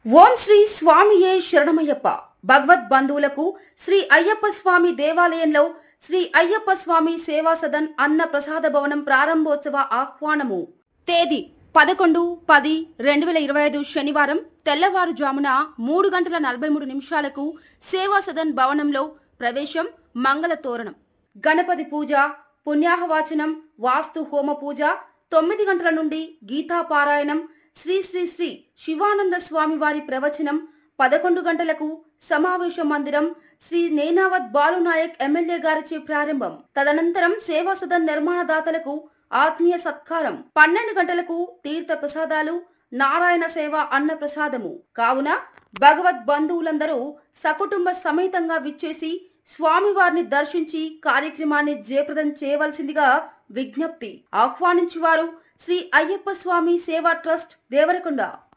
ఓం శ్రీ స్వామియే శరణమయ్యప్ప భగవద్ బంధువులకు శ్రీ అయ్యప్ప స్వామి దేవాలయంలో శ్రీ అయ్యప్ప స్వామి సేవా సదన్ అన్న ప్రసాద భవనం ప్రారంభోత్సవ ఆహ్వానము తేదీ పదకొండు పది రెండు వేల ఇరవై ఐదు శనివారం తెల్లవారుజామున మూడు గంటల నలభై మూడు నిమిషాలకు సేవా సదన్ భవనంలో ప్రవేశం మంగళ తోరణం గణపతి పూజ పుణ్యాహవాచనం వాస్తు హోమ పూజ తొమ్మిది గంటల నుండి గీతా పారాయణం శ్రీ శ్రీ శ్రీ శివానంద స్వామి వారి ప్రవచనం పదకొండు గంటలకు సమావేశ మందిరం శ్రీ నేనావత్ బాలునాయక్ ఎమ్మెల్యే గారిచే ప్రారంభం తదనంతరం సేవా సదన్ నిర్మాణదాతలకు ఆత్మీయ సత్కారం పన్నెండు గంటలకు తీర్థ ప్రసాదాలు నారాయణ సేవ అన్న ప్రసాదము కావున భగవద్ బంధువులందరూ సకుటుంబ సమేతంగా విచ్చేసి స్వామివారిని దర్శించి కార్యక్రమాన్ని జయప్రదం చేయవలసిందిగా విజ్ఞప్తి ఆహ్వానించువారు శ్రీ అయ్యప్ప స్వామి సేవా ట్రస్ట్ దేవరకొండ